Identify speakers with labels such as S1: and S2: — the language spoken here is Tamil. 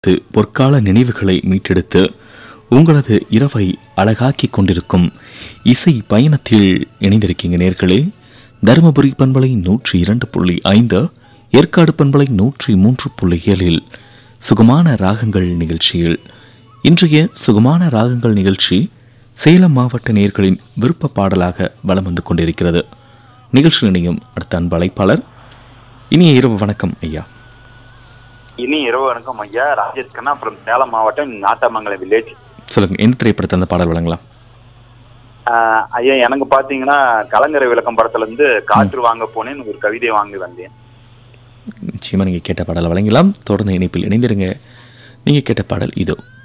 S1: து பொற்கால நினைவுகளை மீட்டெடுத்து உங்களது இரவை அழகாக்கிக் கொண்டிருக்கும் இசை பயணத்தில் இணைந்திருக்கீங்க நேர்களே தருமபுரி பண்பலை நூற்றி இரண்டு புள்ளி ஐந்து ஏற்காடு பண்பலை நூற்றி மூன்று புள்ளி ஏழில் சுகமான ராகங்கள் நிகழ்ச்சியில் இன்றைய சுகமான ராகங்கள் நிகழ்ச்சி சேலம் மாவட்ட நேர்களின் விருப்ப பாடலாக வலம் வந்து கொண்டிருக்கிறது நிகழ்ச்சி இணையும் அடுத்த அன்பு அழைப்பாளர் இனிய இரவு வணக்கம் ஐயா
S2: இனி இரவு வணக்கம் ஐயா ராஜேஷ் கண்ணா அப்புறம் சேலம் மாவட்டம் நாட்டாமங்கலம் வில்லேஜ்
S1: சொல்லுங்க எந்த திரைப்படத்தில் அந்த பாடல் வழங்கலாம்
S2: ஆஹ் ஐயா எனக்கு பாத்தீங்கன்னா கலங்கரை விளக்கம் படத்துல இருந்து காற்று வாங்க போனேன் ஒரு கவிதை வாங்கி வந்தேன்
S1: நிச்சயமா நீங்க கேட்ட பாடல் வழங்கலாம் தொடர்ந்து இணைப்பில் இணைந்திருங்க நீங்க கேட்ட பாடல் இதோ